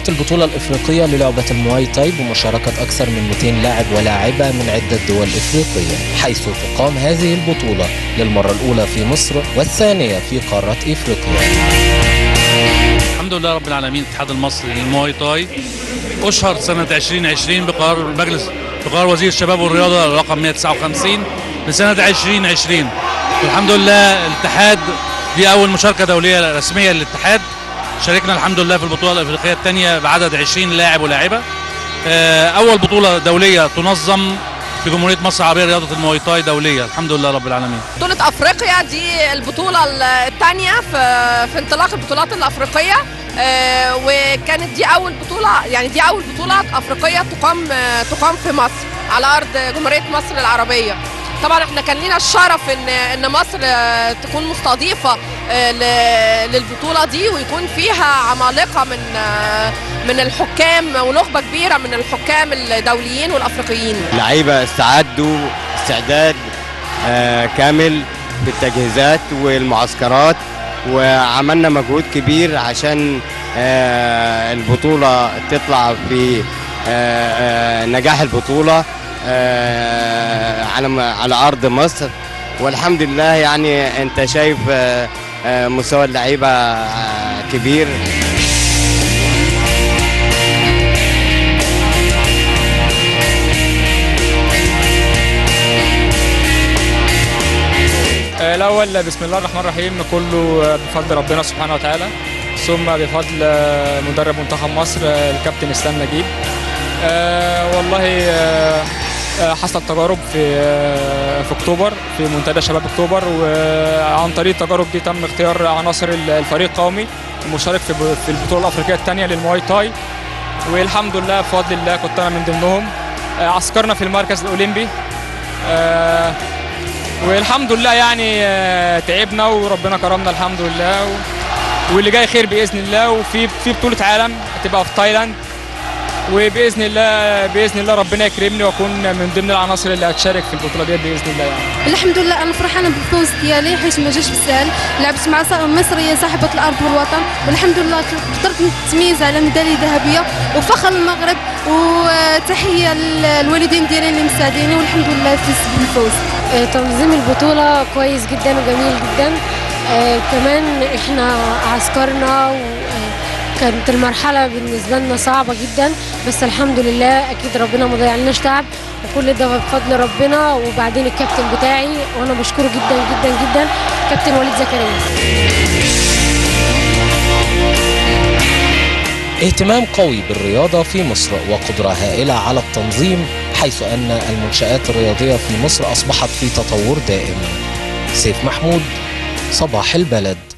البطولة الإفريقية للعبة المواي تاي بمشاركة أكثر من 200 لاعب ولاعبة من عدة دول إفريقية حيث تقام هذه البطولة للمرة الأولى في مصر والثانية في قارة إفريقيا الحمد لله رب العالمين الاتحاد المصري للمواي تاي اشهر سنه 2020 بقرار مجلس بقرار وزير الشباب والرياضه رقم 159 لسنه 2020 والحمد لله الاتحاد دي اول مشاركه دوليه رسميه للاتحاد شاركنا الحمد لله في البطوله الافريقيه الثانيه بعدد 20 لاعب ولاعبه آه، اول بطوله دوليه تنظم في جمهوريه مصر العربيه رياضه المواي تاي دوليه الحمد لله رب العالمين بطولة أفريقيا دي البطولة الثانية في في انطلاق البطولات الأفريقية آه، وكانت دي أول بطولة يعني دي أول بطولة أفريقية تقام آه، تقام في مصر على أرض جمهورية مصر العربية طبعا احنا كان لينا الشرف ان ان مصر آه، تكون مستضيفه آه، ل- للبطوله دي ويكون فيها عمالقه من آه، من الحكام ونخبه كبيره من الحكام الدوليين والافريقيين اللعيبه استعدوا استعداد آه، كامل بالتجهيزات والمعسكرات وعملنا مجهود كبير عشان آه، البطولة تطلع في آه، آه، نجاح البطولة آه، على م- على أرض مصر والحمد لله يعني أنت شايف آه، آه، مستوى اللعيبة آه، كبير آه، الأول بسم الله الرحمن الرحيم كله آه، بفضل ربنا سبحانه وتعالى ثم بفضل آه، مدرب منتخب مصر آه، الكابتن اسلام نجيب آه، والله آه، آه، حصل تجارب في آه، في اكتوبر في منتدى شباب اكتوبر وعن طريق التجارب دي تم اختيار عناصر الفريق القومي المشارك في في البطوله الافريقيه الثانيه للمواي تاي والحمد لله بفضل الله كنت انا من ضمنهم آه، عسكرنا في المركز الاولمبي آه، والحمد لله يعني آه، تعبنا وربنا كرمنا الحمد لله و... واللي جاي خير باذن الله وفي في بطوله عالم هتبقى في تايلاند وباذن الله باذن الله ربنا يكرمني واكون من ضمن العناصر اللي هتشارك في البطوله ديت باذن الله يعني الحمد لله انا فرحانه بالفوز ديالي حيت ما جاش بالسهل لعبت مع صا- مصريه صاحبه الارض والوطن والحمد لله قدرت نتميز على ميداليه ذهبيه وفخر المغرب وتحيه للوالدين ديالي اللي مساعديني والحمد لله فزت بالفوز آه، تنظيم البطولة كويس جدا وجميل جدا آه، كمان احنا عسكرنا وكانت المرحلة بالنسبة لنا صعبة جدا بس الحمد لله أكيد ربنا ما ضيعناش تعب وكل ده بفضل ربنا وبعدين الكابتن بتاعي وأنا بشكره جدا جدا جدا كابتن وليد زكريا اهتمام قوي بالرياضة في مصر وقدرة هائلة على التنظيم حيث أن المنشآت الرياضية في مصر أصبحت في تطور دائم سيف محمود صباح البلد